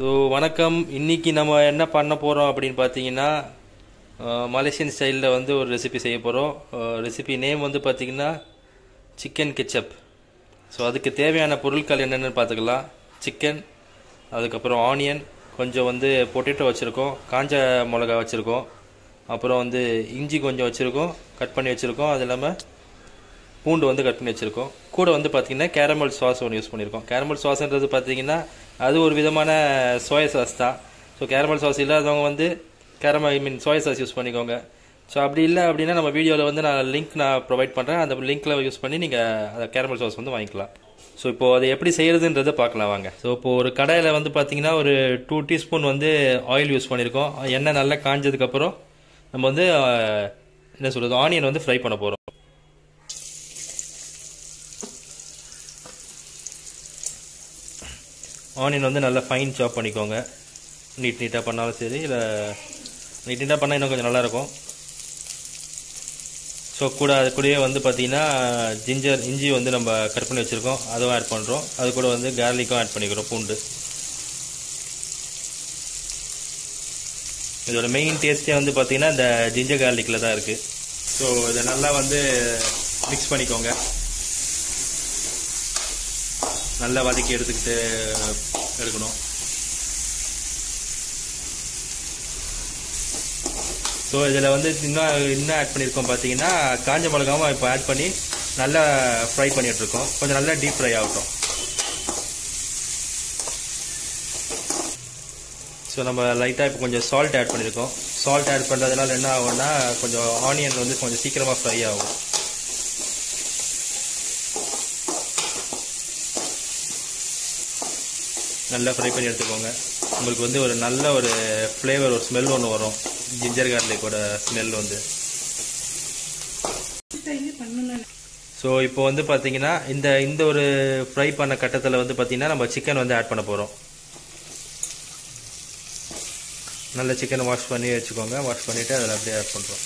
so வணக்கம் இன்னைக்கு நம்ம என்ன பண்ண போகிறோம் அப்படின்னு பார்த்தீங்கன்னா அஹ், மலேசியன் ஸ்டைலில் வந்து ஒரு ரெசிபி செய்ய போகிறோம் ரெசிபி நேம் வந்து பார்த்தீங்கன்னா சிக்கன் கெச்சப் ஸோ அதுக்கு தேவையான பொருட்கள் என்னென்னு பார்த்துக்கலாம் சிக்கன் அதுக்கப்புறம் ஆனியன் கொஞ்சம் வந்து பொட்டேட்டோ வச்சுருக்கோம் காஞ்ச மிளகா வச்சுருக்கோம் அப்புறம் வந்து இஞ்சி கொஞ்சம் வச்சுருக்கோம் கட் பண்ணி வச்சுருக்கோம் அது இல்லாமல் பூண்டு வந்து கட் பண்ணி வச்சுருக்கோம் கூட வந்து பார்த்தீங்கன்னா கேரமல் சாஸ் ஒன்று யூஸ் பண்ணியிருக்கோம் கேரமல் சாஸ்ன்றது பார்த்தீங்கன்னா அது ஒரு விதமான சோயா சாஸ் தான் ஸோ கேரமல் சாஸ் இல்லாதவங்க வந்து caramel I mean soya sauce use பண்ணிக்கோங்க ஸோ அப்படி இல்லை அப்படின்னா நம்ம வீடியோவில் வந்து நான் லிங்க் நான் ப்ரொவைட் பண்ணுறேன் அந்த லிங்க்கில் யூஸ் பண்ணி நீங்கள் அந்த கேரமல் சாஸ் வந்து வாங்கிக்கலாம் ஸோ இப்போது அதை எப்படி செய்கிறதுன்றதை பார்க்கலாம் வாங்க ஸோ இப்போ ஒரு கடையில் வந்து பார்த்தீங்கன்னா ஒரு டூ டீஸ்பூன் வந்து ஆயில் யூஸ் பண்ணியிருக்கோம் எண்ணெய் நல்லா காஞ்சதுக்கப்புறம் நம்ம வந்து அஹ், என்ன சொல்கிறது ஆனியன் வந்து ஃப்ரை பண்ண போகிறோம் ஆனியன் வந்து நல்லா ஃபைன் சாப் பண்ணிக்கோங்க நீட் நீட்டாக பண்ணாலும் சரி இல்லை நீட் நீட்டாக பண்ணால் இன்னும் கொஞ்சம் நல்லாயிருக்கும் ஸோ கூட அது கூடயே வந்து பார்த்தீங்கன்னா ஜிஞ்சர் இஞ்சி வந்து நம்ம கட் பண்ணி வச்சுருக்கோம் அதுவும் ஆட் பண்ணுறோம் அது கூட வந்து கார்லிக்கும் ஆட் பண்ணிக்கிறோம் பூண்டு இதோட மெயின் டேஸ்ட்டே வந்து பார்த்தீங்கன்னா இந்த ஜிஞ்சர் கார்லிக்கில் தான் இருக்குது ஸோ இதை நல்லா வந்து மிக்ஸ் பண்ணிக்கோங்க நல்லா வதக்கி எடுத்துக்கிட்டு எடுக்கணும் ஸோ இதில் வந்து இன்னும் இன்னும் ஆட் பண்ணியிருக்கோம் பார்த்தீங்கன்னா காஞ்ச மிளகாவும் இப்போ ஆட் பண்ணி நல்லா ஃப்ரை பண்ணிட்டு இருக்கோம் கொஞ்சம் நல்லா டீப் ஃப்ரை ஆகட்டும் ஸோ நம்ம லைட்டாக இப்போ கொஞ்சம் சால்ட் ஆட் பண்ணியிருக்கோம் சால்ட் ஆட் பண்ணுறதுனால என்ன ஆகும்னா கொஞ்சம் ஆனியன் வந்து கொஞ்சம் சீக்கிரமாக ஃப்ரை ஆகும் நல்லா ஃப்ரை பண்ணி எடுத்துக்கோங்க உங்களுக்கு வந்து ஒரு நல்ல ஒரு ஃப்ளேவர் ஒரு ஸ்மெல் ஒன்று வரும் ஜிஞ்சர் கார்லிக்கோட ஸ்மெல் வந்து ஸோ இப்போ வந்து பார்த்தீங்கன்னா இந்த இந்த ஒரு ஃப்ரை பண்ண கட்டத்தில் வந்து பார்த்தீங்கன்னா நம்ம சிக்கன் வந்து ஆட் பண்ண போகிறோம் நல்ல சிக்கனை வாஷ் பண்ணி வச்சுக்கோங்க வாஷ் பண்ணிவிட்டு அதில் அப்படியே ஆட் பண்ணுறோம்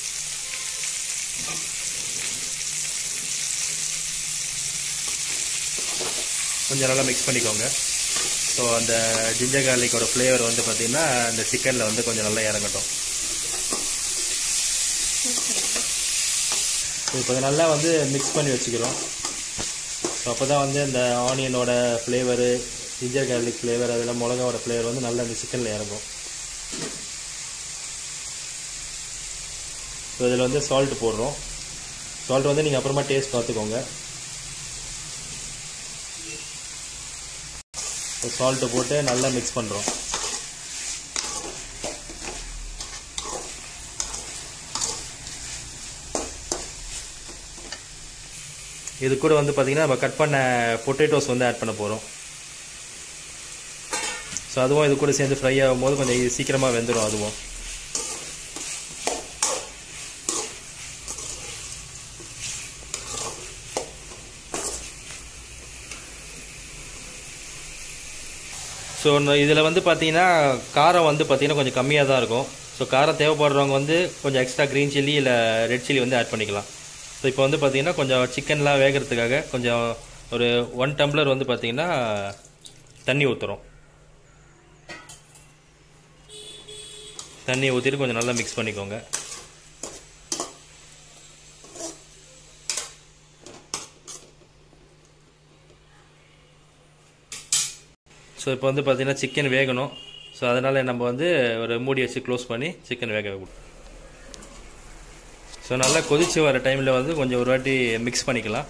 கொஞ்சம் நல்லா மிக்ஸ் பண்ணிக்கோங்க ஸோ அந்த ஜிஞ்சர் கார்லிக்கோட ஃப்ளேவர் வந்து பார்த்தீங்கன்னா அந்த சிக்கனில் வந்து கொஞ்சம் நல்லா இறங்கட்டும் ஸோ இப்போ இதை நல்லா வந்து மிக்ஸ் பண்ணி வச்சுக்கிறோம் ஸோ அப்போ தான் வந்து இந்த ஆனியனோட ஃப்ளேவரு ஜிஞ்சர் கார்லிக் ஃப்ளேவர் அதில் மிளகாவோட ஃப்ளேவர் வந்து நல்லா அந்த சிக்கனில் இறங்கும் ஸோ இதில் வந்து சால்ட் போடுறோம் சால்ட் வந்து நீங்கள் அப்புறமா டேஸ்ட் பார்த்துக்கோங்க சால்ட்டு போட்டு நல்லா மிக்ஸ் பண்ணுறோம் இது கூட வந்து பார்த்திங்கன்னா நம்ம கட் பண்ண பொட்டேட்டோஸ் வந்து ஆட் பண்ண போகிறோம் ஸோ அதுவும் இது கூட சேர்ந்து ஃப்ரை ஆகும்போது கொஞ்சம் சீக்கிரமாக வெந்துடும் அதுவும் ஸோ இதில் வந்து பார்த்தீங்கன்னா காரம் வந்து பார்த்தீங்கன்னா கொஞ்சம் கம்மியாக தான் இருக்கும் ஸோ காரம் தேவைப்படுறவங்க வந்து கொஞ்சம் எக்ஸ்ட்ரா க்ரீன் சில்லி இல்லை ரெட் சில்லி வந்து ஆட் பண்ணிக்கலாம் ஸோ இப்போ வந்து பார்த்தீங்கன்னா கொஞ்சம் சிக்கன்லாம் வேகிறதுக்காக கொஞ்சம் ஒரு ஒன் டம்ளர் வந்து பார்த்தீங்கன்னா தண்ணி ஊற்றுறோம் தண்ணி ஊற்றிட்டு கொஞ்சம் நல்லா மிக்ஸ் பண்ணிக்கோங்க ஸோ இப்போ வந்து பார்த்தீங்கன்னா சிக்கன் வேகணும் ஸோ அதனால் நம்ம வந்து ஒரு மூடி வச்சு க்ளோஸ் பண்ணி சிக்கன் வேக வைக்கணும் ஸோ நல்லா கொதிச்சு வர டைமில் வந்து கொஞ்சம் ஒரு வாட்டி மிக்ஸ் பண்ணிக்கலாம்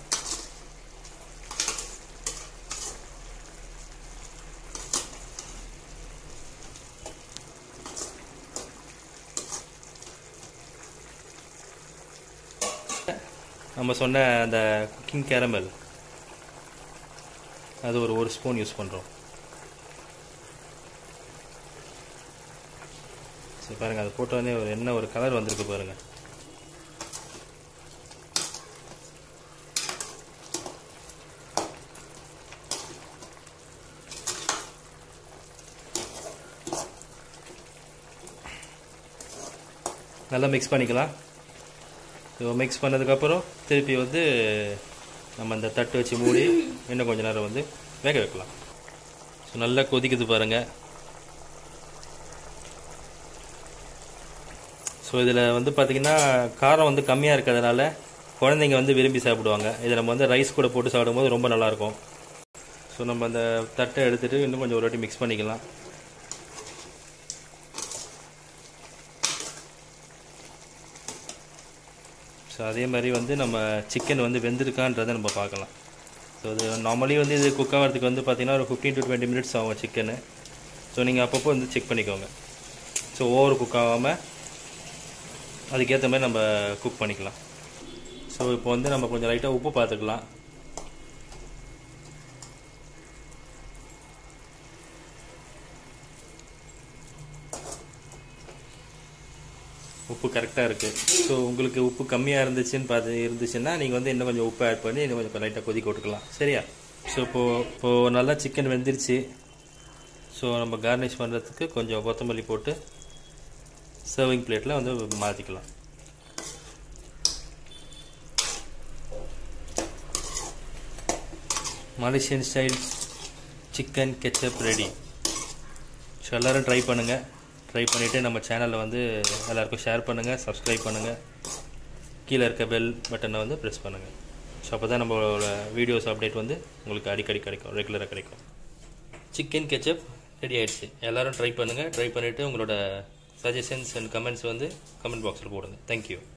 நம்ம சொன்ன அந்த குக்கிங் கேரமல் அது ஒரு ஒரு ஸ்பூன் யூஸ் பண்ணுறோம் சரி பாருங்கள் அது போட்ட உடனே ஒரு என்ன ஒரு கலர் வந்திருக்கு பாருங்கள் நல்லா மிக்ஸ் பண்ணிக்கலாம் ஸோ மிக்ஸ் பண்ணதுக்கப்புறம் திருப்பி வந்து நம்ம அந்த தட்டு வச்சு மூடி இன்னும் கொஞ்ச நேரம் வந்து வேக வைக்கலாம் ஸோ நல்லா கொதிக்குது பாருங்கள் ஸோ இதில் வந்து பார்த்திங்கன்னா காரம் வந்து கம்மியாக இருக்கிறதுனால குழந்தைங்க வந்து விரும்பி சாப்பிடுவாங்க இதை நம்ம வந்து ரைஸ் கூட போட்டு சாப்பிடும்போது ரொம்ப நல்லாயிருக்கும் ஸோ நம்ம அந்த தட்டை எடுத்துகிட்டு இன்னும் கொஞ்சம் ஒரு வாட்டி மிக்ஸ் பண்ணிக்கலாம் ஸோ அதே மாதிரி வந்து நம்ம சிக்கன் வந்து வெந்திருக்கான்றதை நம்ம பார்க்கலாம் ஸோ அது நார்மலி வந்து இது குக் ஆகிறதுக்கு வந்து பார்த்திங்கன்னா ஒரு ஃபிஃப்டீன் டு டுவெண்ட்டி மினிட்ஸ் ஆகும் சிக்கனு ஸோ நீங்கள் அப்பப்போ வந்து செக் பண்ணிக்கோங்க ஸோ ஓவர் குக் ஆகாமல் அதுக்கேற்ற மாதிரி நம்ம குக் பண்ணிக்கலாம் ஸோ இப்போ வந்து நம்ம கொஞ்சம் லைட்டாக உப்பு பார்த்துக்கலாம் உப்பு கரெக்டாக இருக்குது ஸோ உங்களுக்கு உப்பு கம்மியாக இருந்துச்சுன்னு பார்த்து இருந்துச்சுன்னா நீங்கள் வந்து இன்னும் கொஞ்சம் உப்பு ஆட் பண்ணி இன்னும் கொஞ்சம் லைட்டாக கொதிக்க விட்டுக்கலாம் சரியா ஸோ இப்போது இப்போது நல்லா சிக்கன் வெந்துருச்சு ஸோ நம்ம கார்னிஷ் பண்ணுறதுக்கு கொஞ்சம் கொத்தமல்லி போட்டு சர்விங் பிளேட்டில் வந்து மாற்றிக்கலாம் Malaysian style chicken ketchup ready so எல்லோரும் ட்ரை பண்ணுங்கள் ட்ரை பண்ணிவிட்டு நம்ம சேனலில் வந்து எல்லாருக்கும் ஷேர் பண்ணுங்கள் சப்ஸ்கிரைப் பண்ணுங்கள் கீழே இருக்க பெல் பட்டனை வந்து ப்ரெஸ் பண்ணுங்கள் ஸோ அப்போ தான் நம்மளோட வீடியோஸ் அப்டேட் வந்து உங்களுக்கு அடிக்கடி கிடைக்கும் ரெகுலராக கிடைக்கும் சிக்கன் கெச்சப் ரெடி ஆயிடுச்சு எல்லோரும் ட்ரை பண்ணுங்கள் ட்ரை பண்ணிவிட்டு உங்களோட சஜஷன்ஸ் அண்ட் கமெண்ட்ஸ் வந்து கமெண்ட் பாக்ஸில் போடுங்க தேங்க்யூ